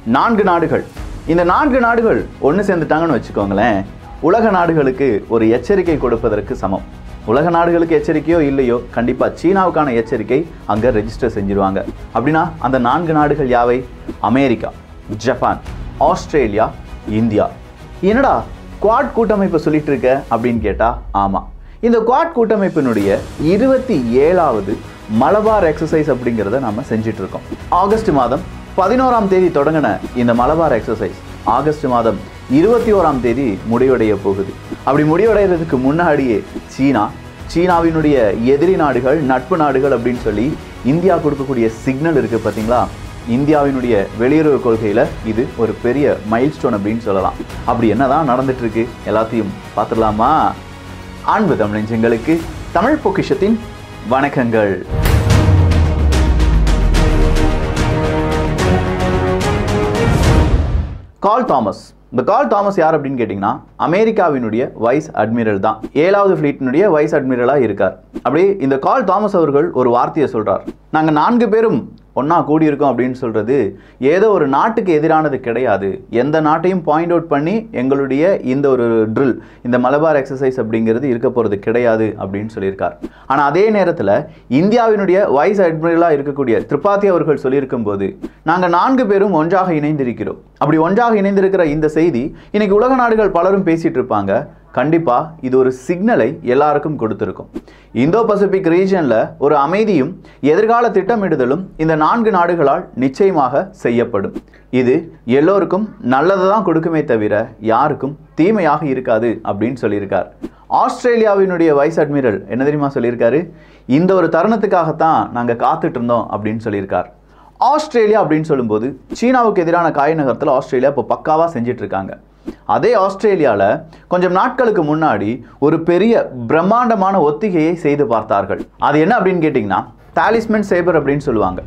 நான்கு நாடுகள் இந்த நான்கு நாடுகள் ஒன்று சேர்ந்துட்டாங்கன்னு வச்சுக்கோங்களேன் உலக நாடுகளுக்கு ஒரு எச்சரிக்கை கொடுப்பதற்கு சமம் உலக நாடுகளுக்கு எச்சரிக்கையோ இல்லையோ கண்டிப்பாக சீனாவுக்கான எச்சரிக்கை அங்கே ரெஜிஸ்டர் செஞ்சிருவாங்க அப்படின்னா அந்த நான்கு நாடுகள் யாவை அமெரிக்கா ஜப்பான் ஆஸ்திரேலியா இந்தியா என்னடா குவாட் கூட்டமைப்பு சொல்லிட்டு இருக்க அப்படின்னு கேட்டா ஆமாம் இந்த குவாட் கூட்டமைப்பினுடைய இருபத்தி ஏழாவது மலபார் எக்ஸசைஸ் அப்படிங்கிறத நம்ம செஞ்சுட்டு இருக்கோம் ஆகஸ்ட் மாதம் பதினோராம் தேதி தொடங்கின இந்த மலபார் எக்ஸசைஸ் ஆகஸ்ட் மாதம் இருபத்தி ஓராம் தேதி முடிவடைய போகுது அப்படி முடிவடைகிறதுக்கு முன்னாடியே சீனா சீனாவினுடைய எதிரி நாடுகள் நட்பு நாடுகள் அப்படின்னு சொல்லி இந்தியா கொடுக்கக்கூடிய சிக்னல் இருக்கு பார்த்தீங்களா இந்தியாவினுடைய வெளியுறவு கொள்கையில் இது ஒரு பெரிய மைல்ஸ்டோன் அப்படின்னு சொல்லலாம் அப்படி என்னதான் நடந்துட்டு இருக்கு எல்லாத்தையும் பார்த்துடலாமா அன்பு தமிழஞ்சங்களுக்கு தமிழ் பொக்கிஷத்தின் வணக்கங்கள் கால் தாமஸ் இந்த கால் தாமஸ் யார் அப்படின்னு கேட்டிங்கன்னா அமெரிக்காவினுடைய வைஸ் அட்மிரல் தான் ஏழாவது ஃப்ளீட்டினுடைய வைஸ் அட்மிரலாக இருக்கார் அப்படியே இந்த கால் தாமஸ் அவர்கள் ஒரு வார்த்தையை சொல்கிறார் நாங்கள் நான்கு பேரும் ஒன்றா கூடியிருக்கோம் அப்படின்னு சொல்கிறது ஏதோ ஒரு நாட்டுக்கு எதிரானது கிடையாது எந்த நாட்டையும் பாயிண்ட் அவுட் பண்ணி எங்களுடைய இந்த ஒரு ட்ரில் இந்த மலபார் எக்ஸசைஸ் அப்படிங்கிறது இருக்க போகிறது கிடையாது அப்படின்னு சொல்லியிருக்கார் ஆனால் அதே நேரத்தில் இந்தியாவினுடைய வைஸ் அட்மிரலாக இருக்கக்கூடிய திரிபாதி அவர்கள் சொல்லியிருக்கும் போது நாங்கள் நான்கு பேரும் ஒன்றாக இணைந்திருக்கிறோம் அப்படி ஒன்றாக இணைந்திருக்கிற இந்த செய்தி இன்னைக்கு உலக நாடுகள் பலரும் பேசிட்டு இருப்பாங்க கண்டிப்பா இது ஒரு சிக்னலை எல்லாருக்கும் கொடுத்திருக்கும் இந்தோ பசிபிக் ரீஜன்ல ஒரு அமைதியும் எதிர்கால திட்டமிடுதலும் இந்த நான்கு நாடுகளால் நிச்சயமாக செய்யப்படும் இது எல்லோருக்கும் நல்லதை தான் கொடுக்குமே தவிர யாருக்கும் தீமையாக இருக்காது அப்படின்னு சொல்லியிருக்கார் ஆஸ்திரேலியாவினுடைய வைஸ் அட்மிரல் என்ன தெரியுமா சொல்லியிருக்காரு இந்த ஒரு தருணத்துக்காகத்தான் நாங்கள் காத்துட்டு இருந்தோம் அப்படின்னு சொல்லியிருக்கார் ஆஸ்திரேலியா அப்படின்னு சொல்லும்போது சீனாவுக்கு எதிரான காய் நகரத்தில் ஆஸ்திரேலியா இப்போ பக்காவாக செஞ்சிட்டு இருக்காங்க அதே ஆஸ்திரேலியாவில் கொஞ்சம் நாட்களுக்கு முன்னாடி ஒரு பெரிய பிரம்மாண்டமான ஒத்திகையை செய்து பார்த்தார்கள் அது என்ன அப்படின்னு கேட்டிங்கன்னா தாலிஸ்மென் சேபர் அப்படின்னு சொல்லுவாங்க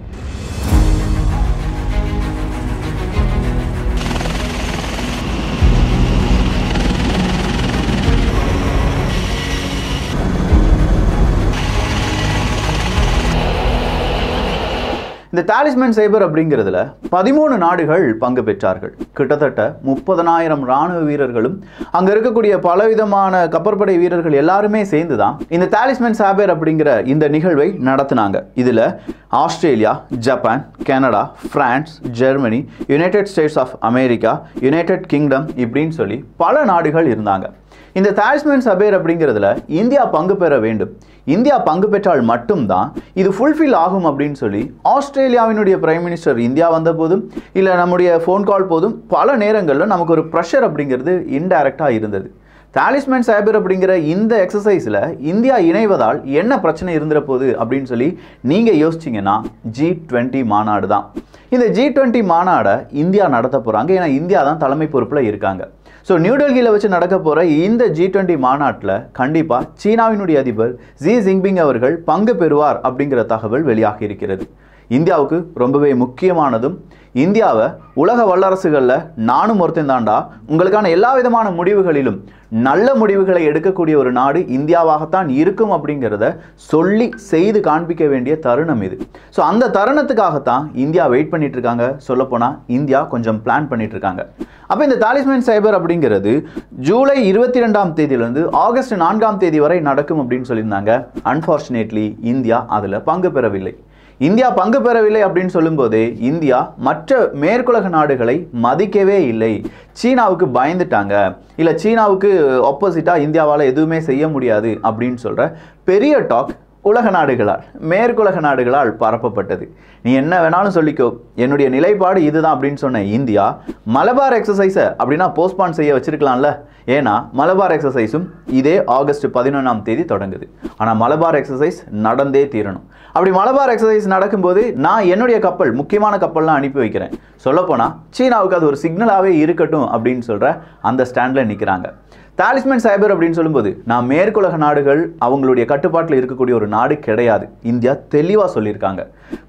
இந்த தாலிஸ்மேன் சைபர் அப்படிங்கிறதுல பதிமூணு நாடுகள் பங்கு பெற்றார்கள் கிட்டத்தட்ட முப்பதனாயிரம் ராணுவ வீரர்களும் அங்கே இருக்கக்கூடிய பலவிதமான கப்பற்படை வீரர்கள் எல்லாருமே சேர்ந்து தான் இந்த தாலிஸ்மேன் சாபர் அப்படிங்கிற இந்த நிகழ்வை நடத்தினாங்க இதில் Australia Japan Canada France Germany United States of America United Kingdom இப்படின்னு சொல்லி பல நாடுகள் இருந்தாங்க இந்த தாலிஸ்மேன் சபேர் அப்படிங்கிறதுல இந்தியா பங்கு பெற வேண்டும் இந்தியா பங்கு பெற்றால் மட்டும்தான் இது ஃபுல்ஃபில் ஆகும் அப்படின்னு சொல்லி ஆஸ்திரேலியாவினுடைய பிரைம் மினிஸ்டர் இந்தியா வந்த போதும் இல்லை நம்முடைய ஃபோன் கால் போதும் பல நேரங்களில் நமக்கு ஒரு ப்ரெஷர் அப்படிங்கிறது இன்டைரக்டாக இருந்தது தாலிஸ்மேன் சாபிர் அப்படிங்கிற இந்த எக்ஸசைஸில் இந்தியா இணைவதால் என்ன பிரச்சனை இருந்துற போகுது அப்படின்னு சொல்லி நீங்கள் யோசிச்சிங்கன்னா ஜி டுவெண்ட்டி மாநாடு தான் இந்த ஜி டுவெண்ட்டி மாநாடை இந்தியா நடத்த போகிறாங்க ஏன்னா இந்தியா தான் தலைமை பொறுப்பில் இருக்காங்க ஸோ நியூடெல்லியில் வச்சு நடக்க போகிற இந்த ஜி டுவெண்ட்டி மாநாட்டில் கண்டிப்பாக சீனாவினுடைய அதிபர் ஜி ஜின்பிங் அவர்கள் பங்கு பெறுவார் அப்படிங்கிற தகவல் வெளியாகி இருக்கிறது இந்தியாவுக்கு ரொம்பவே முக்கியமானதும் இந்தியாவை உலக வல்லரசுகளில் நானும் ஒருத்தன் தாண்டா உங்களுக்கான எல்லா விதமான முடிவுகளிலும் நல்ல முடிவுகளை எடுக்கக்கூடிய ஒரு நாடு இந்தியாவாகத்தான் இருக்கும் அப்படிங்கிறத சொல்லி செய்து காண்பிக்க வேண்டிய தருணம் இது ஸோ அந்த தருணத்துக்காகத்தான் இந்தியா வெயிட் பண்ணிட்டு இருக்காங்க சொல்லப்போனால் இந்தியா கொஞ்சம் பிளான் பண்ணிட்டு இருக்காங்க அப்போ இந்த தாலிஸ்மேன் சைபர் அப்படிங்கிறது ஜூலை இருபத்தி ரெண்டாம் தேதியிலிருந்து ஆகஸ்ட் நான்காம் தேதி வரை நடக்கும் அப்படின்னு சொல்லியிருந்தாங்க அன்ஃபார்ச்சுனேட்லி இந்தியா அதில் பங்கு பெறவில்லை இந்தியா பங்கு பெறவில்லை அப்படின்னு சொல்லும்போதே இந்தியா மற்ற மேற்குலக நாடுகளை மதிக்கவே இல்லை சீனாவுக்கு பயந்துட்டாங்க இல்லை சீனாவுக்கு ஆப்போசிட்டாக இந்தியாவால் எதுவுமே செய்ய முடியாது அப்படின்னு சொல்கிற பெரிய டாக் உலக நாடுகளால் மேற்குலக நாடுகளால் பரப்பப்பட்டது நீ என்ன வேணாலும் சொல்லிக்கோ என்னுடைய நிலைப்பாடு இதுதான் அப்படின்னு சொன்ன இந்தியா மலபார் எக்ஸசைஸை அப்படின்னா போஸ்ட்பான் செய்ய வச்சிருக்கலாம்ல ஏன்னா மலபார் எக்ஸசைஸும் இதே ஆகஸ்ட் பதினொன்றாம் தேதி தொடங்குது ஆனால் மலபார் எக்ஸசைஸ் நடந்தே தீரணும் அப்படி மலபார் எக்ஸசைஸ் நடக்கும்போது நான் என்னுடைய கப்பல் முக்கியமான கப்பல்லாம் அனுப்பி வைக்கிறேன் சொல்லப்போனால் சீனாவுக்கு அது ஒரு சிக்னலாகவே இருக்கட்டும் அப்படின்னு சொல்கிற அந்த ஸ்டாண்டில் நிற்கிறாங்க தாலிஸ்மேன் சைபர் அப்படின்னு சொல்லும்போது நான் மேற்குலக நாடுகள் அவங்களுடைய கட்டுப்பாட்டில் இருக்கக்கூடிய ஒரு நாடு கிடையாது இந்தியா தெளிவாக சொல்லியிருக்காங்க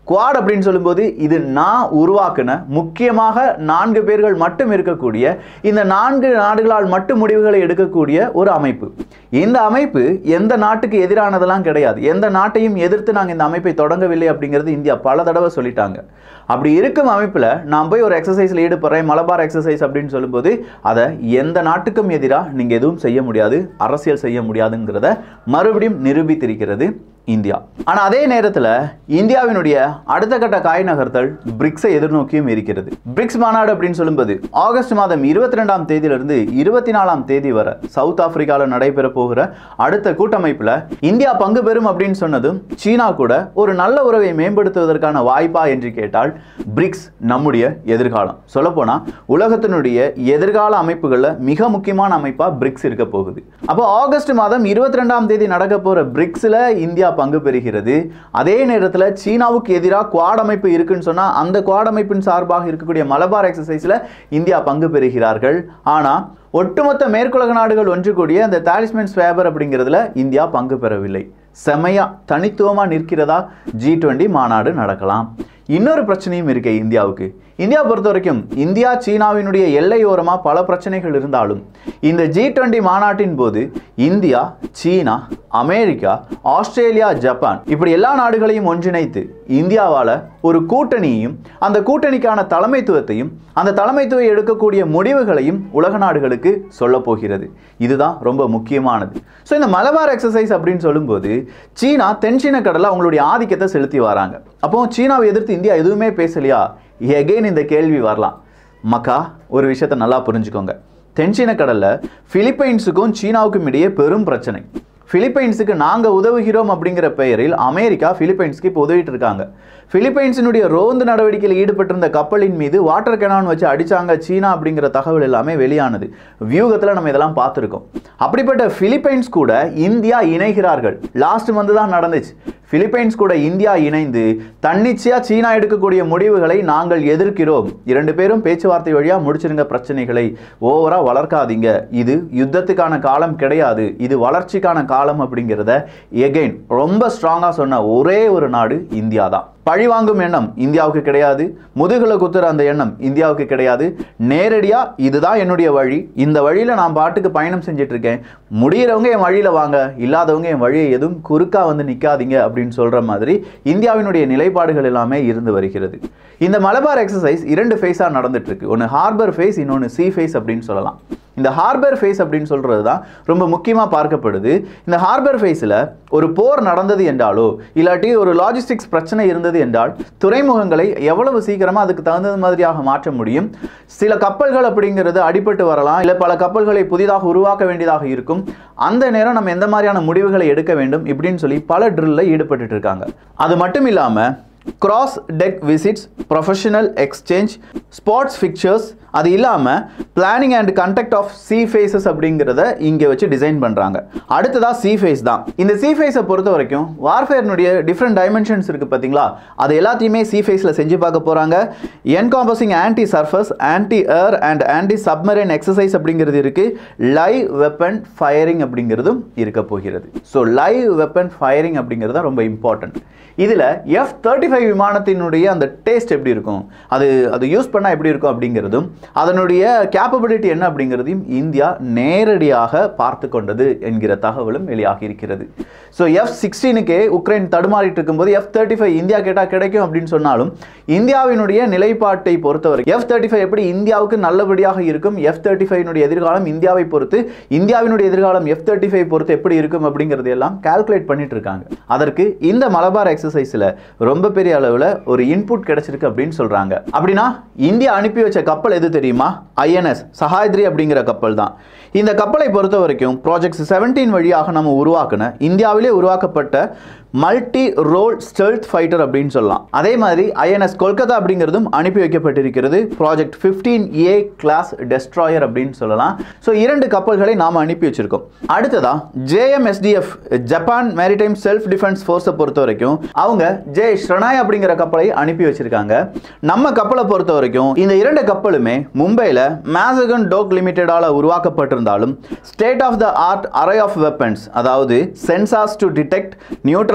குவாட் அப்படின்னு சொல்லும்போது இது நான் உருவாக்குன முக்கியமாக நான்கு பேர்கள் மட்டும் இருக்கக்கூடிய இந்த நான்கு நாடுகளால் மட்டும் முடிவுகளை எடுக்கக்கூடிய ஒரு அமைப்பு இந்த அமைப்பு எந்த நாட்டுக்கு எதிரானதெல்லாம் கிடையாது எந்த நாட்டையும் எதிர்த்து நாங்கள் இந்த அமைப்பை தொடங்கவில்லை அப்படிங்கிறது இந்தியா பல தடவை சொல்லிட்டாங்க அப்படி இருக்கும் அமைப்பில் நான் போய் ஒரு எக்ஸசைஸில் ஈடுபடுறேன் மலபார் எக்ஸசைஸ் அப்படின்னு சொல்லும்போது அதை எந்த நாட்டுக்கும் எதிராக நீங்கள் எதுவும் செய்ய முடியாது அரசியல் செய்ய முடியாதுங்கிறத மறுபடியும் நிரூபித்திருக்கிறது இந்தியா ஆனால் அதே நேரத்தில் இந்தியாவினுடைய அடுத்த கட்ட காய் நகர்த்தல் பிரிக்ஸை எதிர்நோக்கியும் இருக்கிறது பிரிக்ஸ் மாநாடு அப்படின்னு சொல்லும்போது ஆகஸ்ட் மாதம் இருபத்தி ரெண்டாம் தேதியிலிருந்து இருபத்தி நாலாம் தேதி வரை சவுத் ஆப்பிரிக்காவில் நடைபெற போகிற அடுத்த கூட்டமைப்பில் இந்தியா பங்கு பெறும் அப்படின்னு சொன்னதும் சீனா கூட ஒரு நல்ல உறவை மேம்படுத்துவதற்கான வாய்ப்பா என்று கேட்டால் பிரிக்ஸ் நம்முடைய எதிர்காலம் சொல்லப்போனால் உலகத்தினுடைய எதிர்கால அமைப்புகளில் மிக முக்கியமான அமைப்பாக பிரிக்ஸ் இருக்க போகுது அப்போ ஆகஸ்ட் மாதம் இருபத்தி ரெண்டாம் தேதி நடக்க போகிற பிரிக்ஸில் இந்தியா பங்கு பெறுகிறது அதே நேரத்தில் சீனாவுக்கு எதிராக குவாட் அமைப்பு இருக்குன்னு சொன்னால் அந்த குவாட் அமைப்பின் சார்பாக இருக்கக்கூடிய மலபார் எக்ஸசைஸில் இந்தியா பங்கு பெறுகிறார்கள் ஆனால் ஒட்டுமொத்த மேற்குலக நாடுகள் ஒன்று கூடிய அந்த தாலிஸ்மேன் ஸ்வேபர் அப்படிங்கிறதுல இந்தியா பங்கு பெறவில்லை செமையா தனித்துவமா நிற்கிறதா ஜி டுவெண்ட்டி மாநாடு நடக்கலாம் இன்னொரு பிரச்சனையும் இருக்கு இந்தியாவுக்கு இந்தியா பொறுத்த வரைக்கும் இந்தியா சீனாவினுடைய எல்லையோரமா பல பிரச்சனைகள் இருந்தாலும் இந்த ஜி டுவெண்ட்டி மாநாட்டின் போது இந்தியா சீனா அமெரிக்கா ஆஸ்திரேலியா ஜப்பான் இப்படி எல்லா நாடுகளையும் ஒன்றிணைத்து இந்தியாவால் ஒரு கூட்டணியையும் அந்த கூட்டணிக்கான தலைமைத்துவத்தையும் அந்த தலைமைத்துவம் எடுக்கக்கூடிய முடிவுகளையும் உலக நாடுகளுக்கு சொல்ல போகிறது இதுதான் ரொம்ப முக்கியமானது ஸோ இந்த மலபார் எக்ஸசைஸ் அப்படின்னு சொல்லும்போது சீனா தென்சீன கடலில் அவங்களுடைய ஆதிக்கத்தை செலுத்தி வராங்க அப்போ சீனாவை எதிர்த்து இந்தியா எதுவுமே பேசலையா எகெயின் இந்த கேள்வி வரலாம் மக்கா ஒரு விஷயத்தை நல்லா புரிஞ்சுக்கோங்க தென்சீன கடலில் பிலிப்பைன்ஸுக்கும் சீனாவுக்கும் இடையே பெரும் பிரச்சனை பிலிப்பைன்ஸுக்கு நாங்கள் உதவுகிறோம் அப்படிங்கிற பெயரில் அமெரிக்கா பிலிப்பைன்ஸ்க்கு இப்போ உதவிட்டு இருக்காங்க பிலிப்பைன்ஸினுடைய ரோந்து நடவடிக்கையில் ஈடுபட்டிருந்த கப்பலின் மீது வாட்டர் கெனான் வச்சு அடிச்சாங்க சீனா அப்படிங்கிற தகவல் எல்லாமே வெளியானது வியூகத்தில் நம்ம இதெல்லாம் பார்த்துருக்கோம் அப்படிப்பட்ட பிலிப்பைன்ஸ் கூட இந்தியா இணைகிறார்கள் லாஸ்ட் மந்த் தான் நடந்துச்சு பிலிப்பைன்ஸ் கூட இந்தியா இணைந்து தன்னிச்சையா சீனா எடுக்கக்கூடிய முடிவுகளை நாங்கள் எதிர்க்கிறோம் இரண்டு பேரும் பேச்சுவார்த்தை வழியா முடிச்சிருங்க பிரச்சனைகளை ஓவரா வளர்க்காதீங்க இது யுத்தத்துக்கான காலம் கிடையாது இது வளர்ச்சிக்கான காலம் அப்படிங்கிறத எகைன் ரொம்ப ஸ்ட்ராங்கா சொன்ன ஒரே ஒரு நாடு இந்தியா தான் பழி வாங்கும் எண்ணம் இந்தியாவுக்கு கிடையாது முதுகுல குத்துற அந்த எண்ணம் இந்தியாவுக்கு கிடையாது நேரடியா இதுதான் என்னுடைய வழி இந்த வழியில நான் பாட்டுக்கு பயணம் செஞ்சுட்டு இருக்கேன் முடியறவங்க என் வழியில வாங்க இல்லாதவங்க என் வழியை எதுவும் குறுக்கா வந்து நிக்காதீங்க அப்படின்னு சொல்ற மாதிரி இந்தியாவினுடைய நிலைப்பாடுகள் எல்லாமே இருந்து வருகிறது இந்த மலபார் எக்ஸசைஸ் இரண்டு ஃபேஸாக நடந்துட்டு இருக்கு ஒன்று ஹார்பர் ஃபேஸ் இன்னொன்று சி ஃபேஸ் அப்படின்னு சொல்லலாம் இந்த ஹார்பர் ஃபேஸ் அப்படின்னு சொல்கிறது தான் ரொம்ப முக்கியமாக பார்க்கப்படுது இந்த ஹார்பர் ஃபேஸில் ஒரு போர் நடந்தது என்றாலோ இல்லாட்டி ஒரு லாஜிஸ்டிக்ஸ் பிரச்சனை இருந்தது என்றால் துறைமுகங்களை எவ்வளவு சீக்கிரமாக அதுக்கு தகுந்தது மாதிரியாக மாற்ற முடியும் சில கப்பல்கள் அப்படிங்கிறது அடிபட்டு வரலாம் இல்லை பல கப்பல்களை புதிதாக உருவாக்க வேண்டியதாக இருக்கும் அந்த நேரம் நம்ம எந்த மாதிரியான முடிவுகளை எடுக்க வேண்டும் இப்படின்னு சொல்லி பல ட்ரில்லில் ஈடுபட்டு இருக்காங்க அது மட்டும் இல்லாமல் cross deck visits professional exchange sports fixtures அது இல்லாமல் planning and conduct of sea phases அப்படிங்கிறத இங்கே வச்சு டிசைன் பண்ணுறாங்க அடுத்ததாக சி ஃபேஸ் தான் இந்த சி ஃபேஸை பொறுத்த வரைக்கும் வார்ஃபேர்னுடைய டிஃப்ரெண்ட் டைமென்ஷன்ஸ் இருக்குது பார்த்தீங்களா அது எல்லாத்தையுமே சி ஃபேஸில் செஞ்சு பார்க்க போகிறாங்க encompassing anti surface anti air and anti submarine exercise அப்படிங்கிறது இருக்குது லைவ் வெப்பன் ஃபயரிங் அப்படிங்கிறதும் இருக்க போகிறது ஸோ லைவ் வெப்பன் ஃபயரிங் அப்படிங்கிறது தான் ரொம்ப இம்பார்ட்டன்ட் இதில் எஃப் தேர்ட்டி ஃபைவ் விமானத்தினுடைய அந்த டேஸ்ட் எப்படி இருக்கும் அது அது யூஸ் பண்ணால் எப்படி இருக்கும் அப்படிங்கிறதும் அதனுடைய கேப்பபிலிட்டி என்ன அப்படிங்கிறதையும் இந்தியா நேரடியாக பார்த்து கொண்டது என்கிற தகவலும் வெளியாகி இருக்கிறது ஸோ எஃப் சிக்ஸ்டீனுக்கே உக்ரைன் தடுமாறிட்டு இருக்கும்போது எஃப் தேர்ட்டி ஃபைவ் இந்தியா கேட்டால் கிடைக்கும் அப்படின்னு சொன்னாலும் இந்தியாவினுடைய நிலைப்பாட்டை பொறுத்தவரை எஃப் தேர்ட்டி ஃபைவ் எப்படி இந்தியாவுக்கு நல்லபடியாக இருக்கும் எஃப் தேர்ட்டி ஃபைவனுடைய எதிர்காலம் இந்தியாவை பொறுத்து இந்தியாவினுடைய எதிர்காலம் எஃப் தேர்ட்டி ஃபைவ் பொறுத்து எப்படி இருக்கும் அப்படிங்கிறது எல்லாம் கால்குலேட் பண்ணிட்டு இருக்காங்க அதற்கு இந்த மலபார் எக்ஸசைஸில் ரொம்ப பெரிய அளவில் ஒரு இன்புட் கிடைச்சிருக்கு அப்படின்னு சொல்கிறாங்க அப்படின்னா இந்தியா அனுப்பி வச்ச கப்பல் எது தெரியுமா ஐஎன்எஸ் சஹாத்ரி அப்படிங்கிற கப்பல் தான் இந்த கப்பலை பொறுத்த வரைக்கும் ப்ராஜெக்ட் செவன்டீன் வழியாக நம்ம உருவாக்கின இந்தியாவிலே உருவாக்கப்பட்ட மல்டி ரோல் ஸ்டெல்த் ஃபைட்டர் அப்படின்னு சொல்லலாம் அதே மாதிரி ஐஎன்எஸ் கொல்கத்தா அப்படிங்கிறதும் அனுப்பி வைக்கப்பட்டிருக்கிறது project fifteen A class destroyer அப்படின்னு சொல்லலாம் ஸோ இரண்டு கப்பல்களை நாம் அனுப்பி வச்சிருக்கோம் அடுத்ததா JMSDF Japan Maritime Self Defence ஃபோர்ஸை பொறுத்த வரைக்கும் அவங்க ஜே ஷ்ரணாய் அப்படிங்கிற கப்பலை அனுப்பி வச்சிருக்காங்க நம்ம கப்பலை பொறுத்த வரைக்கும் இந்த இரண்டு கப்பலுமே மும்பையில் மேசகன் டோக் லிமிடெடால உருவாக்கப்பட்டிருந்தாலும் state of the art array of weapons அதாவது sensors to detect neutral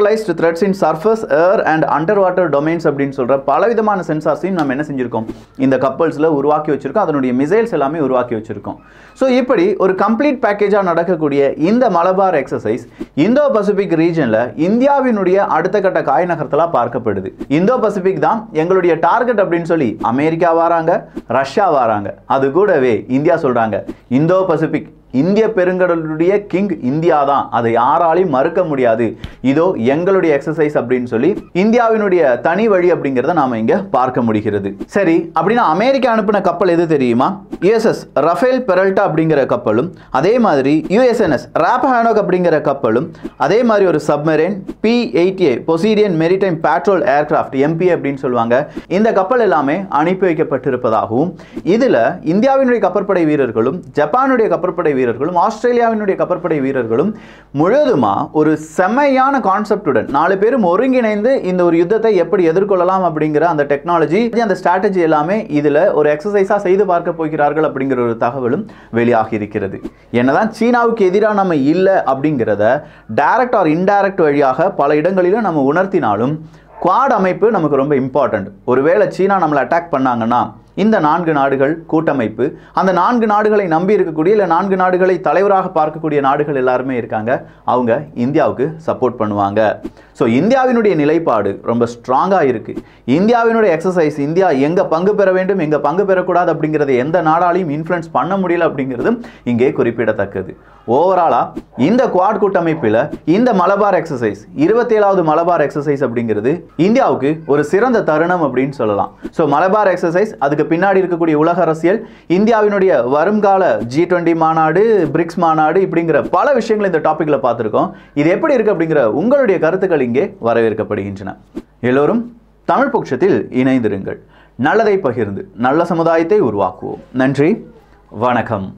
localised threats in surface air and under water domains அப்படின்னு சொல்கிற பலவிதமான சென்சார்ஸையும் நம்ம என்ன செஞ்சுருக்கோம் இந்த கப்பல்ஸில் உருவாக்கி வச்சுருக்கோம் அதனுடைய மிசைல்ஸ் எல்லாமே உருவாக்கி வச்சுருக்கோம் ஸோ இப்படி ஒரு கம்ப்ளீட் பேக்கேஜாக நடக்கக்கூடிய இந்த மலபார் எக்ஸசைஸ் இந்தோ பசிபிக் ரீஜனில் இந்தியாவினுடைய அடுத்த கட்ட காய் நகரத்தலாக பார்க்கப்படுது இந்தோ பசிபிக் தான் எங்களுடைய டார்கெட் அப்படின்னு சொல்லி அமெரிக்கா வராங்க ரஷ்யா வராங்க அது கூடவே இந்தியா சொல்கிறாங்க இந்தோ பசிபிக் இந்திய பெருங்கடலுடைய கிங் இந்தியா தான் அதை யாராலையும் மறுக்க முடியாது இதோ எங்களுடைய எக்ஸசைஸ் அப்படின்னு சொல்லி இந்தியாவினுடைய தனி வழி அப்படிங்கிறத நாம இங்க பார்க்க முடிகிறது சரி அப்படின்னா அமெரிக்கா அனுப்பின கப்பல் எது தெரியுமா யுஎஸ்எஸ் ரஃபேல் பெரல்டா அப்படிங்கிற கப்பலும் அதே மாதிரி யுஎஸ்என்எஸ் ராப்பஹானோக் அப்படிங்கிற கப்பலும் அதே மாதிரி ஒரு submarine P eighty Poseidon maritime patrol aircraft MP அப்படின்னு சொல்லுவாங்க இந்த கப்பல் எல்லாமே அனுப்பி வைக்கப்பட்டிருப்பதாகவும் இதுல இந்தியாவினுடைய கப்பற்படை வீரர்களும் ஜப்பானுடைய கப்பற்படை வீரர்களும் ஆஸ்திரேலியாவினுடைய கப்பற்படை வீரர்களும் முழுவதுமா ஒரு செம்மையான கான்செப்டுடன் நாலு பேரும் ஒருங்கிணைந்து இந்த ஒரு யுத்தத்தை எப்படி எதிர்கொள்ளலாம் அப்படிங்கிற அந்த டெக்னாலஜி அந்த ஸ்ட்ராட்டஜி எல்லாமே இதுல ஒரு எக்ஸசைஸா செய்து பார்க்க போகிறார்கள் அப்படிங்கிற ஒரு தகவலும் வெளியாகி இருக்கிறது என்னதான் சீனாவுக்கு எதிராக நம்ம இல்லை அப்படிங்கிறத டைரக்ட் ஆர் இன்டைரக்ட் வழியாக பல இடங்களிலும் நம்ம உணர்த்தினாலும் குவாட் அமைப்பு நமக்கு ரொம்ப இம்பார்ட்டண்ட் ஒருவேளை சீனா நம்மளை அட்டாக் பண்ணாங்கன்னா இந்த நான்கு நாடுகள் கூட்டமைப்பு அந்த நான்கு நாடுகளை நம்பி இருக்கக்கூடிய இல்லை நான்கு நாடுகளை தலைவராக பார்க்கக்கூடிய நாடுகள் எல்லாருமே இருக்காங்க அவங்க இந்தியாவுக்கு சப்போர்ட் பண்ணுவாங்க ஸோ இந்தியாவினுடைய நிலைப்பாடு ரொம்ப ஸ்ட்ராங்காக இருக்குது இந்தியாவினுடைய எக்ஸசைஸ் இந்தியா எங்கே பங்கு பெற வேண்டும் எங்கே பங்கு பெறக்கூடாது அப்படிங்கிறத எந்த நாடாலையும் இன்ஃப்ளூயன்ஸ் பண்ண முடியல அப்படிங்கிறதும் இங்கே குறிப்பிடத்தக்கது ஓவராலாக இந்த குவாட் கூட்டமைப்பில் இந்த மலபார் எக்ஸசைஸ் இருபத்தேழாவது மலபார் எக்ஸசைஸ் அப்படிங்கிறது இந்தியாவுக்கு ஒரு சிறந்த தருணம் அப்படின்னு சொல்லலாம் ஸோ மலபார் எக்ஸசைஸ் அதுக்கு பின்னாடி இருக்கக்கூடிய உலக அரசியல் இந்தியாவினுடைய வருங்கால ஜி டுவெண்ட்டி மாநாடு பிரிக்ஸ் மாநாடு இப்படிங்கிற பல விஷயங்களை இந்த டாப்பிக்கில் பார்த்துருக்கோம் இது எப்படி இருக்கு அப்படிங்கிற உங்களுடைய கருத்துக்கள் இங்கே வரவேற்கப்படுகின்றன எல்லோரும் தமிழ் பட்சத்தில் இணைந்திருங்கள் நல்லதை பகிர்ந்து நல்ல சமுதாயத்தை உருவாக்குவோம் நன்றி வணக்கம்